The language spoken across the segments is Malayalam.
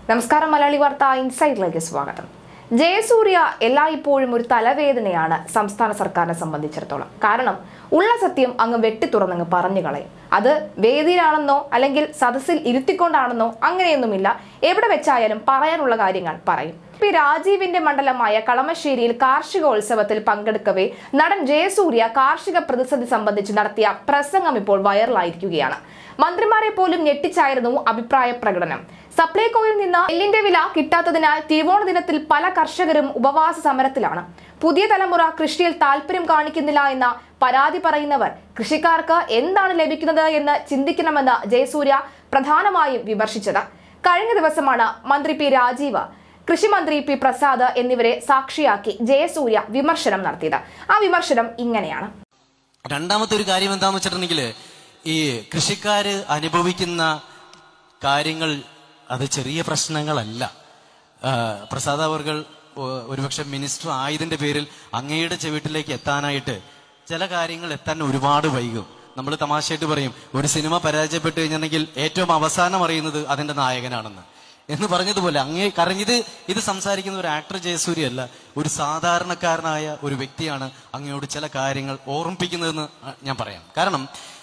നമസ്കാരം മലയാളി വാർത്ത ഇൻസൈഡിലേക്ക് സ്വാഗതം ജയസൂര്യ എല്ലായ്പ്പോഴും ഒരു തലവേദനയാണ് സംസ്ഥാന സർക്കാരിനെ സംബന്ധിച്ചിടത്തോളം കാരണം ഉള്ള സത്യം അങ്ങ് വെട്ടിത്തുറന്നങ്ങ് പറഞ്ഞു കളയും അത് വേദിയിലാണെന്നോ അല്ലെങ്കിൽ സദസ്സിൽ ഇരുത്തിക്കൊണ്ടാണെന്നോ അങ്ങനെയൊന്നുമില്ല എവിടെ വെച്ചായാലും പറയാനുള്ള കാര്യങ്ങൾ പറയും പി രാജീവിന്റെ മണ്ഡലമായ കളമശ്ശേരിയിൽ കാർഷികോത്സവത്തിൽ പങ്കെടുക്കവേ നടൻ ജയസൂര്യ കാർഷിക പ്രതിസന്ധി സംബന്ധിച്ച് നടത്തിയ പ്രസംഗം ഇപ്പോൾ വൈറലായിരിക്കുകയാണ് മന്ത്രിമാരെ പോലും ഞെട്ടിച്ചായിരുന്നു അഭിപ്രായ പ്രകടനം സപ്ലൈകോയിൽ നിന്ന് നെല്ലിന്റെ വില കിട്ടാത്തതിനാൽ തിരുവോണ ദിനത്തിൽ പല കർഷകരും ഉപവാസ സമരത്തിലാണ് പുതിയ തലമുറ കൃഷിയിൽ താല്പര്യം കാണിക്കുന്നില്ല എന്ന പരാതി പറയുന്നവർ കൃഷിക്കാർക്ക് എന്താണ് ലഭിക്കുന്നത് എന്ന് ചിന്തിക്കണമെന്ന് ജയസൂര്യ പ്രധാനമായും വിമർശിച്ചത് കഴിഞ്ഞ ദിവസമാണ് മന്ത്രി പി രാജീവ് കൃഷിമന്ത്രി പി പ്രസാദ് എന്നിവരെ സാക്ഷിയാക്കി ജയസൂര്യ വിമർശനം നടത്തിയത് ആ വിമർശനം ഇങ്ങനെയാണ് രണ്ടാമത്തെ ഒരു കാര്യം എന്താന്ന് വെച്ചിട്ടുണ്ടെങ്കിൽ ഈ കൃഷിക്കാര് അനുഭവിക്കുന്ന കാര്യങ്ങൾ അത് ചെറിയ പ്രശ്നങ്ങളല്ല ആ, പ്രസാദ് അവർകൾ ഒ- ഒരുപക്ഷെ മിനിസ്റ്റർ ആയതിന്റെ പേരിൽ അങ്ങയുടെ ചെവിട്ടിലേക്ക് എത്താനായിട്ട് ചില കാര്യങ്ങൾ എത്താൻ ഒരുപാട് വൈകും നമ്മൾ തമാശയായിട്ട് പറയും ഒരു സിനിമ പരാജയപ്പെട്ടു കഴിഞ്ഞിട്ടുണ്ടെങ്കിൽ ഏറ്റവും അവസാനം അറിയുന്നത് അതിന്റെ നായകനാണെന്ന് എന്ന് പറഞ്ഞതുപോലെ അങ്ങേ കാരണം ഇത് ഇത് സംസാരിക്കുന്ന ഒരു ആക്ടർ ജയസൂര്യ അല്ല ഒരു സാധാരണക്കാരനായ ഒരു വ്യക്തിയാണ് അങ്ങയോട് ചില കാര്യങ്ങൾ ഓർമ്മിപ്പിക്കുന്നതെന്ന് ഞാൻ പറയാം കാരണം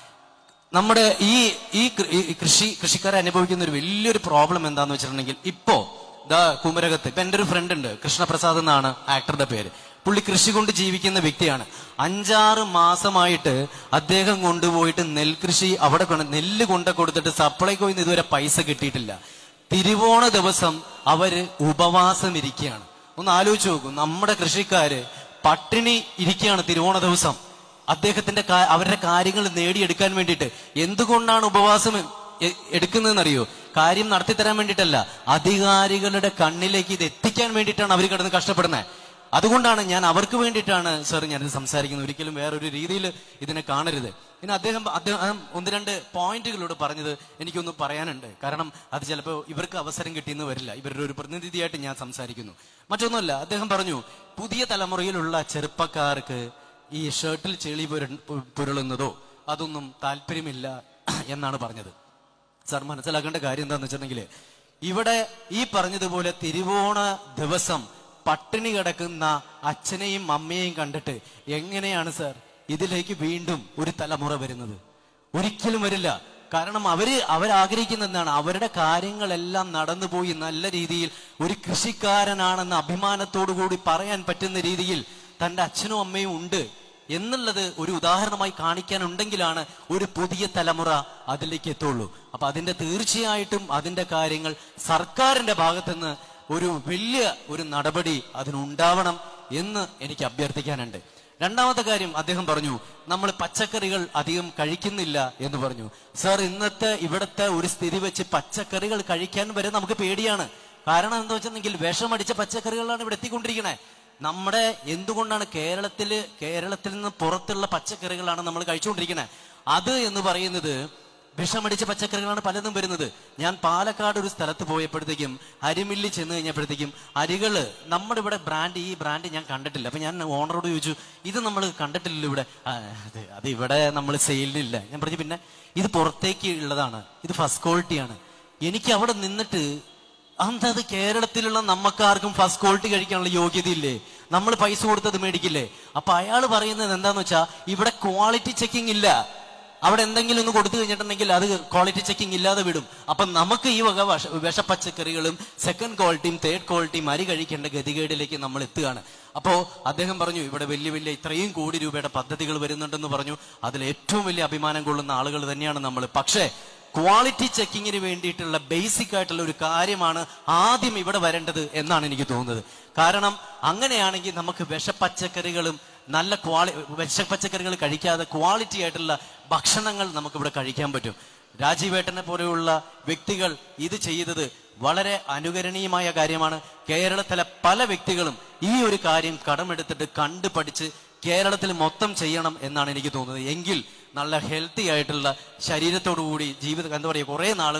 നമ്മുടെ ഈ ഈ കൃ- ഈ കൃഷി കൃഷിക്കാരെ അനുഭവിക്കുന്ന ഒരു വലിയൊരു പ്രോബ്ലം എന്താന്ന് വെച്ചിട്ടുണ്ടെങ്കിൽ ഇപ്പോ ദാ കുമരകത്ത് ഇപ്പൊ എന്റെ ഒരു ഫ്രണ്ട് ഉണ്ട് കൃഷ്ണപ്രസാദ് എന്നാണ് ആക്ടറുടെ പേര് പുള്ളി കൃഷി കൊണ്ട് ജീവിക്കുന്ന വ്യക്തിയാണ് അഞ്ചാറ് മാസമായിട്ട് അദ്ദേഹം കൊണ്ടുപോയിട്ട് നെൽകൃഷി അവിടെ കൊണ്ട് നെല്ല് കൊണ്ട കൊടുത്തിട്ട് സപ്ലൈകോയിൽ നിന്ന് ഇതുവരെ പൈസ കിട്ടിയിട്ടില്ല തിരുവോണ ദിവസം അവര് ഉപവാസം ഇരിക്കുകയാണ് ഒന്ന് ആലോചിച്ച് നോക്കൂ നമ്മുടെ കൃഷിക്കാര് പട്ടിണി ഇരിക്കുകയാണ് തിരുവോണ ദിവസം അദ്ദേഹത്തിന്റെ കാ- അവരുടെ കാര്യങ്ങൾ നേടിയെടുക്കാൻ വേണ്ടിയിട്ട് എന്തുകൊണ്ടാണ് ഉപവാസം എ- എടുക്കുന്നതെന്നറിയോ കാര്യം നടത്തി തരാൻ വേണ്ടിയിട്ടല്ല അധികാരികളുടെ കണ്ണിലേക്ക് ഇത് എത്തിക്കാൻ വേണ്ടിയിട്ടാണ് അവർ കിടന്ന് കഷ്ടപ്പെടുന്നത് അതുകൊണ്ടാണ് ഞാൻ അവർക്ക് വേണ്ടിയിട്ടാണ് സർ ഞാനിത് സംസാരിക്കുന്നത് ഒരിക്കലും വേറൊരു രീതിയിൽ ഇതിനെ കാണരുത് പിന്നെ അദ്ദേഹം അദ്ദേഹം ഒന്ന് രണ്ട് പോയിന്റുകളോട് പറഞ്ഞത് എനിക്കൊന്ന് പറയാനുണ്ട് കാരണം അത് ചിലപ്പോൾ ഇവർക്ക് അവസരം കിട്ടിയെന്ന് വരില്ല ഇവരുടെ ഒരു പ്രതിനിധിയായിട്ട് ഞാൻ സംസാരിക്കുന്നു മറ്റൊന്നുമല്ല അദ്ദേഹം പറഞ്ഞു പുതിയ തലമുറയിലുള്ള ചെറുപ്പക്കാർക്ക് ഈ ഷർട്ടിൽ ചെളി പുര- പു- പുരളുന്നതോ അതൊന്നും താല്പര്യമില്ല എന്നാണ് പറഞ്ഞത് സാർ മനസ്സിലാക്കേണ്ട കാര്യം എന്താന്ന് വെച്ചിട്ടുണ്ടെങ്കിൽ ഇവിടെ ഈ പറഞ്ഞതുപോലെ തിരുവോണ ദിവസം പട്ടിണി കിടക്കുന്ന അച്ഛനെയും അമ്മയെയും കണ്ടിട്ട് എങ്ങനെയാണ് സാർ ഇതിലേക്ക് വീണ്ടും ഒരു തലമുറ വരുന്നത് ഒരിക്കലും വരില്ല കാരണം അവര് അവരാഗ്രഹിക്കുന്ന എന്താണ് അവരുടെ കാര്യങ്ങളെല്ലാം നടന്നുപോയി നല്ല രീതിയിൽ ഒരു കൃഷിക്കാരനാണെന്ന് അഭിമാനത്തോടു കൂടി പറയാൻ പറ്റുന്ന രീതിയിൽ തന്റെ അച്ഛനും അമ്മയും ഉണ്ട് എന്നുള്ളത് ഒരു ഉദാഹരണമായി കാണിക്കാനുണ്ടെങ്കിലാണ് ഒരു പുതിയ തലമുറ അതിലേക്ക് എത്തുള്ളൂ അപ്പൊ അതിന്റെ തീർച്ചയായിട്ടും അതിന്റെ കാര്യങ്ങൾ സർക്കാരിന്റെ ഭാഗത്തുനിന്ന് ഒരു വലിയ ഒരു നടപടി അതിനുണ്ടാവണം എന്ന് എനിക്ക് അഭ്യർത്ഥിക്കാനുണ്ട് രണ്ടാമത്തെ കാര്യം അദ്ദേഹം പറഞ്ഞു നമ്മൾ പച്ചക്കറികൾ അധികം കഴിക്കുന്നില്ല എന്ന് പറഞ്ഞു സർ ഇന്നത്തെ ഇവിടുത്തെ ഒരു സ്ഥിതി വെച്ച് പച്ചക്കറികൾ കഴിക്കാൻ വരെ നമുക്ക് പേടിയാണ് കാരണം എന്താ വെച്ചിട്ടുണ്ടെങ്കിൽ വിഷമടിച്ച പച്ചക്കറികളാണ് ഇവിടെ എത്തിക്കൊണ്ടിരിക്കണേ നമ്മുടെ എന്തുകൊണ്ടാണ് കേരളത്തില് കേരളത്തിൽ നിന്ന് പുറത്തുള്ള പച്ചക്കറികളാണ് നമ്മൾ കഴിച്ചുകൊണ്ടിരിക്കുന്നത് അത് എന്ന് പറയുന്നത് വിഷമടിച്ച പച്ചക്കറികളാണ് പലതും വരുന്നത് ഞാൻ പാലക്കാട് ഒരു സ്ഥലത്ത് പോയപ്പോഴത്തേക്കും അരിമില്ലി ചെന്ന് കഴിഞ്ഞപ്പോഴത്തേക്കും അരികള് നമ്മുടെ ഇവിടെ ബ്രാൻഡ് ഈ ബ്രാൻഡ് ഞാൻ കണ്ടിട്ടില്ല അപ്പൊ ഞാൻ ഓണറോട് ചോദിച്ചു ഇത് നമ്മൾ കണ്ടിട്ടില്ലല്ലോ ഇവിടെ "ആ, അത് അത് ഇവിടെ നമ്മൾ സെയിലിനില്ല ഞാൻ പറഞ്ഞു പിന്നെ ഇത് പുറത്തേക്ക് ഉള്ളതാണ് ഇത് ഫസ്റ്റ് ക്വാളിറ്റിയാണ് എനിക്ക് അവിടെ നിന്നിട്ട് അന്താ അത് കേരളത്തിലുള്ള നമുക്കാർക്കും ഫസ്റ്റ് ക്വാളിറ്റി കഴിക്കാനുള്ള യോഗ്യതയില്ലേ നമ്മൾ പൈസ കൊടുത്തത് മേടിക്കില്ലേ അപ്പൊ അയാൾ പറയുന്നത് എന്താന്ന് വെച്ചാ ഇവിടെ ക്വാളിറ്റി ചെക്കിംഗ് ഇല്ല അവിടെ എന്തെങ്കിലും ഒന്ന് കൊടുത്തു കഴിഞ്ഞിട്ടുണ്ടെങ്കിൽ അത് ക്വാളിറ്റി ചെക്കിംഗ് ഇല്ലാതെ വിടും അപ്പൊ നമുക്ക് ഈ വക വശ വിഷപ്പച്ചക്കറികളും സെക്കൻഡ് ക്വാളിറ്റിയും തേർഡ് ക്വാളിറ്റിയും അരി കഴിക്കേണ്ട ഗതികേടിലേക്ക് നമ്മൾ എത്തുകയാണ് അപ്പോ അദ്ദേഹം പറഞ്ഞു ഇവിടെ വലിയ വലിയ ഇത്രയും കോടി രൂപയുടെ പദ്ധതികൾ വരുന്നുണ്ടെന്ന് പറഞ്ഞു അതിൽ ഏറ്റവും വലിയ അഭിമാനം കൊള്ളുന്ന ആളുകൾ തന്നെയാണ് നമ്മൾ പക്ഷേ ക്വാളിറ്റി ചെക്കിങ്ങിന് വേണ്ടിയിട്ടുള്ള ബേസിക് ആയിട്ടുള്ള ഒരു കാര്യമാണ് ആദ്യം ഇവിടെ വരേണ്ടത് എന്നാണ് എനിക്ക് തോന്നുന്നത് കാരണം അങ്ങനെയാണെങ്കിൽ നമുക്ക് വിഷപ്പച്ചക്കറികളും നല്ല ക്വാളി വിഷപ്പച്ചക്കറികൾ കഴിക്കാതെ ക്വാളിറ്റി ആയിട്ടുള്ള ഭക്ഷണങ്ങൾ നമുക്ക് ഇവിടെ കഴിക്കാൻ പറ്റും രാജീവേട്ടനെ പോലെയുള്ള വ്യക്തികൾ ഇത് ചെയ്തത് വളരെ അനുകരണീയമായ കാര്യമാണ് കേരളത്തിലെ പല വ്യക്തികളും ഈ ഒരു കാര്യം കടമെടുത്തിട്ട് കണ്ടു പഠിച്ച് കേരളത്തിൽ മൊത്തം ചെയ്യണം എന്നാണ് എനിക്ക് തോന്നുന്നത് എങ്കിൽ നല്ല ഹെൽത്തി ആയിട്ടുള്ള ശരീരത്തോടു കൂടി ജീവിത എന്താ പറയുക കുറെ നാളും കൂടി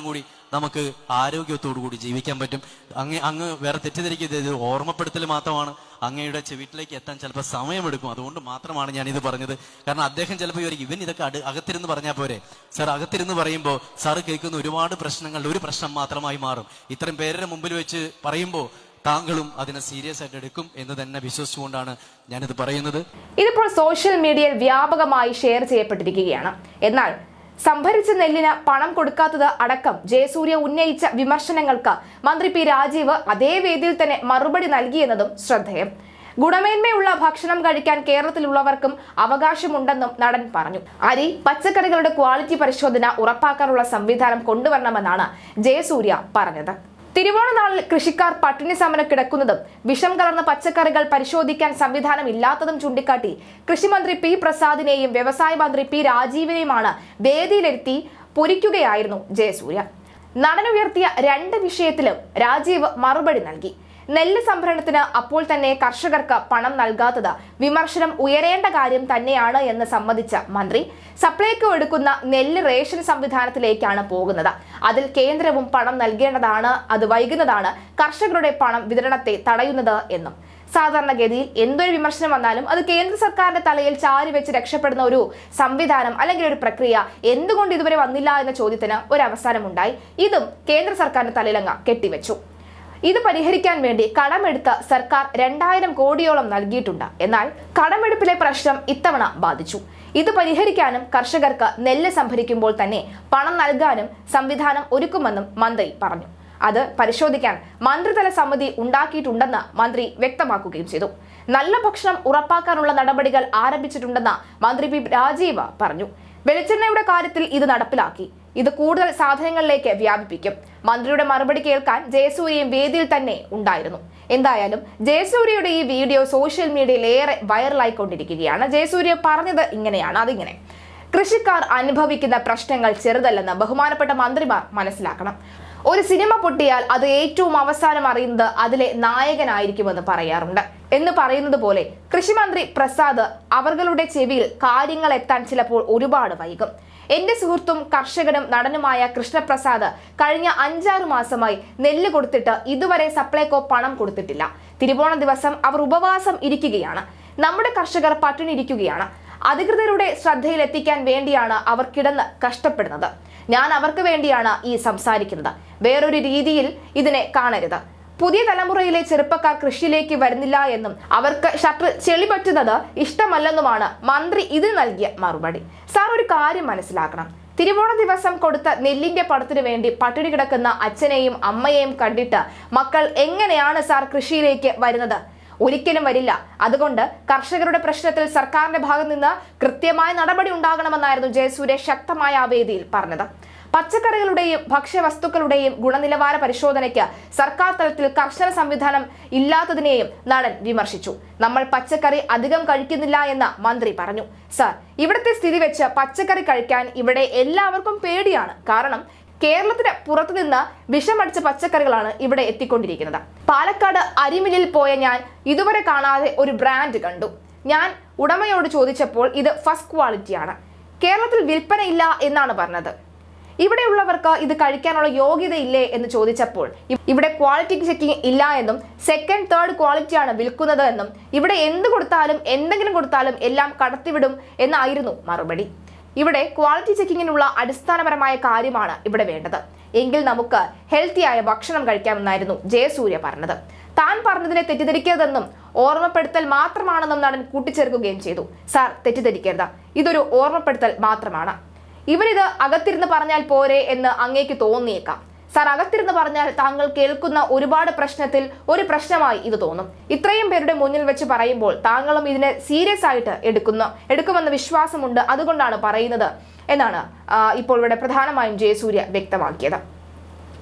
നമുക്ക് ആരോഗ്യത്തോടു കൂടി ജീവിക്കാൻ പറ്റും അങ്ങ് അങ്ങ് വേറെ തെറ്റിദ്ധരിക്കരുത് ഇത് ഓർമ്മപ്പെടുത്തൽ മാത്രമാണ് അങ്ങയുടെ ചെവിട്ടിലേക്ക് എത്താൻ ചിലപ്പോൾ സമയമെടുക്കും അതുകൊണ്ട് മാത്രമാണ് ഞാൻ ഇത് പറഞ്ഞത് കാരണം അദ്ദേഹം ചിലപ്പോൾ വിചാരിക്കും ഇവൻ ഇതൊക്കെ അട് അകത്തിരുന്ന് പറഞ്ഞാൽ പോരെ സാർ അകത്തിരുന്ന് പറയുമ്പോൾ സാറ് കേൾക്കുന്ന ഒരുപാട് പ്രശ്നങ്ങളുടെ ഒരു പ്രശ്നം മാത്രമായി മാറും ഇത്രയും പേരുടെ മുമ്പിൽ വെച്ച് പറയുമ്പോൾ താങ്കളും അതിനെ സീരിയസ് ആയിട്ട് എടുക്കും എന്ന് തന്നെ വിശ്വസിച്ചുകൊണ്ടാണ് ഞാനിത് പറയുന്നത് ഇതിപ്പോൾ സോഷ്യൽ മീഡിയയിൽ വ്യാപകമായി ഷെയർ ചെയ്യപ്പെട്ടിരിക്കുകയാണ് എന്നാൽ സംഭരിച്ച നെല്ലിന് പണം കൊടുക്കാത്തത് അടക്കം ജയസൂര്യ ഉന്നയിച്ച വിമർശനങ്ങൾക്ക് മന്ത്രി പി രാജീവ് അതേ വേദിയിൽ തന്നെ മറുപടി നൽകിയെന്നതും ശ്രദ്ധേയം ഗുണമേന്മയുള്ള ഭക്ഷണം കഴിക്കാൻ കേരളത്തിലുള്ളവർക്കും അവകാശമുണ്ടെന്നും നടൻ പറഞ്ഞു അരി പച്ചക്കറികളുടെ ക്വാളിറ്റി പരിശോധന ഉറപ്പാക്കാനുള്ള സംവിധാനം കൊണ്ടുവരണമെന്നാണ് ജയസൂര്യ പറഞ്ഞത് തിരുവോണനാളിൽ കൃഷിക്കാർ പട്ടിണി സമരം കിടക്കുന്നതും വിഷം കലർന്ന പച്ചക്കറികൾ പരിശോധിക്കാൻ സംവിധാനം ഇല്ലാത്തതും ചൂണ്ടിക്കാട്ടി കൃഷിമന്ത്രി പി പ്രസാദിനെയും വ്യവസായ മന്ത്രി പി രാജീവിനെയുമാണ് വേദിയിലെത്തി പൊരിക്കുകയായിരുന്നു ജയസൂര്യ നടനുയർത്തിയ രണ്ട് വിഷയത്തിലും രാജീവ് മറുപടി നൽകി നെല്ല് സംഭരണത്തിന് അപ്പോൾ തന്നെ കർഷകർക്ക് പണം നൽകാത്തത് വിമർശനം ഉയരേണ്ട കാര്യം തന്നെയാണ് എന്ന് സമ്മതിച്ച മന്ത്രി സപ്ലൈകോ എടുക്കുന്ന നെല്ല് റേഷൻ സംവിധാനത്തിലേക്കാണ് പോകുന്നത് അതിൽ കേന്ദ്രവും പണം നൽകേണ്ടതാണ് അത് വൈകുന്നതാണ് കർഷകരുടെ പണം വിതരണത്തെ തടയുന്നത് എന്നും സാധാരണഗതിയിൽ എന്തൊരു വിമർശനം വന്നാലും അത് കേന്ദ്ര സർക്കാരിന്റെ തലയിൽ ചാരി വെച്ച് രക്ഷപ്പെടുന്ന ഒരു സംവിധാനം അല്ലെങ്കിൽ ഒരു പ്രക്രിയ എന്തുകൊണ്ട് ഇതുവരെ വന്നില്ല എന്ന ചോദ്യത്തിന് ഒരു അവസാനമുണ്ടായി ഇതും കേന്ദ്ര സർക്കാരിന്റെ തലയിലങ്ങ കെട്ടിവെച്ചു ഇത് പരിഹരിക്കാൻ വേണ്ടി കടമെടുത്ത സർക്കാർ രണ്ടായിരം കോടിയോളം നൽകിയിട്ടുണ്ട് എന്നാൽ കടമെടുപ്പിലെ പ്രശ്നം ഇത്തവണ ബാധിച്ചു ഇത് പരിഹരിക്കാനും കർഷകർക്ക് നെല്ല് സംഭരിക്കുമ്പോൾ തന്നെ പണം നൽകാനും സംവിധാനം ഒരുക്കുമെന്നും മന്ത്രി പറഞ്ഞു അത് പരിശോധിക്കാൻ മന്ത്രിതല സമിതി ഉണ്ടാക്കിയിട്ടുണ്ടെന്ന് മന്ത്രി വ്യക്തമാക്കുകയും ചെയ്തു നല്ല ഭക്ഷണം ഉറപ്പാക്കാനുള്ള നടപടികൾ ആരംഭിച്ചിട്ടുണ്ടെന്ന് മന്ത്രി പി രാജീവ് പറഞ്ഞു വെളിച്ചെണ്ണയുടെ കാര്യത്തിൽ ഇത് നടപ്പിലാക്കി ഇത് കൂടുതൽ സാധനങ്ങളിലേക്ക് വ്യാപിപ്പിക്കും മന്ത്രിയുടെ മറുപടി കേൾക്കാൻ ജയസൂര്യയും വേദിയിൽ തന്നെ ഉണ്ടായിരുന്നു എന്തായാലും ജയസൂര്യയുടെ ഈ വീഡിയോ സോഷ്യൽ മീഡിയയിൽ ഏറെ വൈറലായിക്കൊണ്ടിരിക്കുകയാണ് ജയസൂര്യ പറഞ്ഞത് ഇങ്ങനെയാണ് അതിങ്ങനെ കൃഷിക്കാർ അനുഭവിക്കുന്ന പ്രശ്നങ്ങൾ ചെറുതല്ലെന്ന് ബഹുമാനപ്പെട്ട മന്ത്രിമാർ മനസ്സിലാക്കണം ഒരു സിനിമ പൊട്ടിയാൽ അത് ഏറ്റവും അവസാനം അറിയുന്നത് അതിലെ നായകനായിരിക്കുമെന്ന് പറയാറുണ്ട് എന്ന് പറയുന്നത് പോലെ കൃഷിമന്ത്രി പ്രസാദ് അവர்களுടെ ചെവിയിൽ കാര്യങ്ങൾ എത്താൻ ചിലപ്പോൾ ഒരുപാട് വൈകും എന്റെ സുഹൃത്തും കർഷകനും നടനുമായ കൃഷ്ണപ്രസാദ് കഴിഞ്ഞ അഞ്ചാറ് മാസമായി നെല്ല് കൊടുത്തിട്ട് ഇതുവരെ സപ്ലൈകോ പണം കൊടുത്തിട്ടില്ല തിരുവോണ ദിവസം അവർ ഉപവാസം ഇരിക്കുകയാണ് നമ്മുടെ കർഷകർ പട്ടിണി ഇരിക്കുകയാണ് അധികൃതരുടെ ശ്രദ്ധയിൽ എത്തിക്കാൻ വേണ്ടിയാണ് അവർ കിടന്ന് കഷ്ടപ്പെടുന്നത് ഞാൻ അവർക്ക് വേണ്ടിയാണ് ഈ സംസാരിക്കുന്നത് വേറൊരു രീതിയിൽ ഇതിനെ കാണരുത് പുതിയ തലമുറയിലെ ചെറുപ്പക്കാർ കൃഷിയിലേക്ക് വരുന്നില്ല എന്നും അവർക്ക് ഷട്ടർ ചെളി പറ്റുന്നത് ഇഷ്ടമല്ലെന്നുമാണ് മന്ത്രി ഇതിന് നൽകിയ മറുപടി സാർ ഒരു കാര്യം മനസ്സിലാക്കണം തിരുവോണ ദിവസം കൊടുത്ത നെല്ലിന്റെ പടത്തിനു വേണ്ടി പട്ടിണി കിടക്കുന്ന അച്ഛനെയും അമ്മയെയും കണ്ടിട്ട് മക്കൾ എങ്ങനെയാണ് സാർ കൃഷിയിലേക്ക് വരുന്നത് ഒരിക്കലും വരില്ല അതുകൊണ്ട് കർഷകരുടെ പ്രശ്നത്തിൽ സർക്കാരിന്റെ ഭാഗത്ത് നിന്ന് കൃത്യമായ നടപടി ഉണ്ടാകണമെന്നായിരുന്നു ജയസൂര്യ ശക്തമായ ആ വേദിയിൽ പറഞ്ഞത് പച്ചക്കറികളുടെയും ഭക്ഷ്യവസ്തുക്കളുടെയും ഗുണനിലവാര പരിശോധനയ്ക്ക് സർക്കാർ തലത്തിൽ കർശന സംവിധാനം ഇല്ലാത്തതിനെയും നടൻ വിമർശിച്ചു നമ്മൾ പച്ചക്കറി അധികം കഴിക്കുന്നില്ല എന്ന് മന്ത്രി പറഞ്ഞു സർ ഇവിടുത്തെ സ്ഥിതി വെച്ച് പച്ചക്കറി കഴിക്കാൻ ഇവിടെ എല്ലാവർക്കും പേടിയാണ് കാരണം കേരളത്തിന് പുറത്തുനിന്ന് വിഷമടിച്ച പച്ചക്കറികളാണ് ഇവിടെ എത്തിക്കൊണ്ടിരിക്കുന്നത് പാലക്കാട് അരിമില്ലിൽ പോയ ഞാൻ ഇതുവരെ കാണാതെ ഒരു ബ്രാൻഡ് കണ്ടു ഞാൻ ഉടമയോട് ചോദിച്ചപ്പോൾ ഇത് ഫസ്റ്റ് ക്വാളിറ്റിയാണ് കേരളത്തിൽ വിൽപ്പനയില്ല എന്നാണ് പറഞ്ഞത് ഇവിടെയുള്ളവർക്ക് ഇത് കഴിക്കാനുള്ള യോഗ്യതയില്ലേ എന്ന് ചോദിച്ചപ്പോൾ ഇ- ഇവിടെ ക്വാളിറ്റി ചെക്കിംഗ് ഇല്ല എന്നും സെക്കൻഡ് തേർഡ് ക്വാളിറ്റിയാണ് വിൽക്കുന്നത് എന്നും ഇവിടെ എന്ത് കൊടുത്താലും എന്തെങ്കിലും കൊടുത്താലും എല്ലാം കടത്തിവിടും എന്നായിരുന്നു മറുപടി ഇവിടെ ക്വാളിറ്റി ചെക്കിങ്ങിനുള്ള അടിസ്ഥാനപരമായ കാര്യമാണ് ഇവിടെ വേണ്ടത് എങ്കിൽ നമുക്ക് ഹെൽത്തിയായ ഭക്ഷണം കഴിക്കാമെന്നായിരുന്നു ജയസൂര്യ പറഞ്ഞത് താൻ പറഞ്ഞതിനെ തെറ്റിദ്ധരിക്കരുതെന്നും ഓർമ്മപ്പെടുത്തൽ മാത്രമാണെന്നും നടൻ കൂട്ടിച്ചേർക്കുകയും ചെയ്തു സാർ തെറ്റിദ്ധരിക്കരുത് ഇതൊരു ഓർമ്മപ്പെടുത്തൽ മാത്രമാണ് ഇവരിത് അകത്തിരുന്ന് പറഞ്ഞാൽ പോരെ എന്ന് അങ്ങേക്ക് തോന്നിയേക്കാം സാർ അകത്തിരുന്ന് പറഞ്ഞാൽ താങ്കൾ കേൾക്കുന്ന ഒരുപാട് പ്രശ്നത്തിൽ ഒരു പ്രശ്നമായി ഇത് തോന്നും ഇത്രയും പേരുടെ മുന്നിൽ വെച്ച് പറയുമ്പോൾ താങ്കളും ഇതിനെ സീരിയസ് ആയിട്ട് എടുക്കുന്ന എടുക്കുമെന്ന വിശ്വാസമുണ്ട് അതുകൊണ്ടാണ് പറയുന്നത് എന്നാണ് ആ, ഇപ്പോൾ ഇവിടെ പ്രധാനമായും ജയസൂര്യ വ്യക്തമാക്കിയത്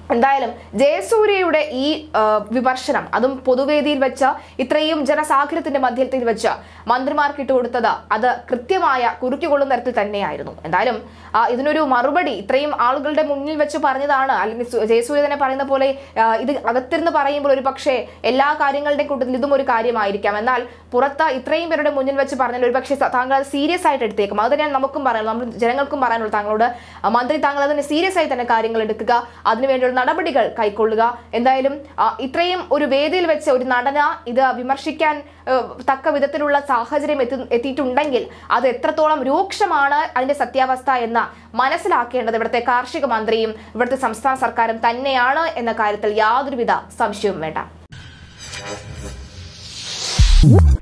എന്തായാലും ജയസൂര്യയുടെ ഈ ആ, വിമർശനം അതും പൊതുവേദിയിൽ വെച്ച് ഇത്രയും ജനസാഗരത്തിന്റെ മധ്യത്തിൽ വെച്ച് മന്ത്രിമാർക്ക് ഇട്ടുകൊടുത്തത് അത് കൃത്യമായ കുറുക്കിക്കൊള്ളുന്ന തരത്തിൽ തന്നെയായിരുന്നു എന്തായാലും ആ, ഇതിനൊരു മറുപടി ഇത്രയും ആളുകളുടെ മുന്നിൽ വെച്ച് പറഞ്ഞതാണ് അല്ലെങ്കിൽ സു- ജയസൂര്യ തന്നെ പറയുന്ന പോലെ ആ, ഇത് അകത്തിരുന്ന് പറയുമ്പോൾ ഒരു പക്ഷേ എല്ലാ കാര്യങ്ങളുടെയും കൂട്ടത്തിൽ ഇതും ഒരു കാര്യമായിരിക്കാം എന്നാൽ പുറത്ത് ഇത്രയും പേരുടെ മുന്നിൽ വെച്ച് പറഞ്ഞാൽ ഒരു പക്ഷേ താങ്കൾ അത് സീരിയസ് ആയിട്ട് എടുത്തേക്കും അത് തന്നെയാണ് നമുക്കും പറയാനുള്ളത് നമ്മൾ ജനങ്ങൾക്കും പറയാനുള്ളത് താങ്കളോട് ആ, മന്ത്രി താങ്കൾ അതിനെ സീരിയസ് ആയി തന്നെ കാര്യങ്ങൾ എടുക്കുക അതിനുവേണ്ടിയുള്ള നടപടികൾ കൈക്കൊള്ളുക എന്തായാലും ആ, ഇത്രയും ഒരു വേദിയിൽ വെച്ച് ഒരു നടന ഇത് വിമർശിക്കാൻ ഏഹ്, തക്ക വിധത്തിലുള്ള സാഹചര്യം എത്തി എത്തിയിട്ടുണ്ടെങ്കിൽ അത് എത്രത്തോളം രൂക്ഷമാണ് അതിന്റെ സത്യാവസ്ഥ എന്ന് മനസ്സിലാക്കേണ്ടത് ഇവിടുത്തെ കാർഷിക മന്ത്രിയും ഇവിടുത്തെ സംസ്ഥാന സർക്കാരും തന്നെയാണ് എന്ന കാര്യത്തിൽ യാതൊരുവിധ സംശയവും വേണ്ട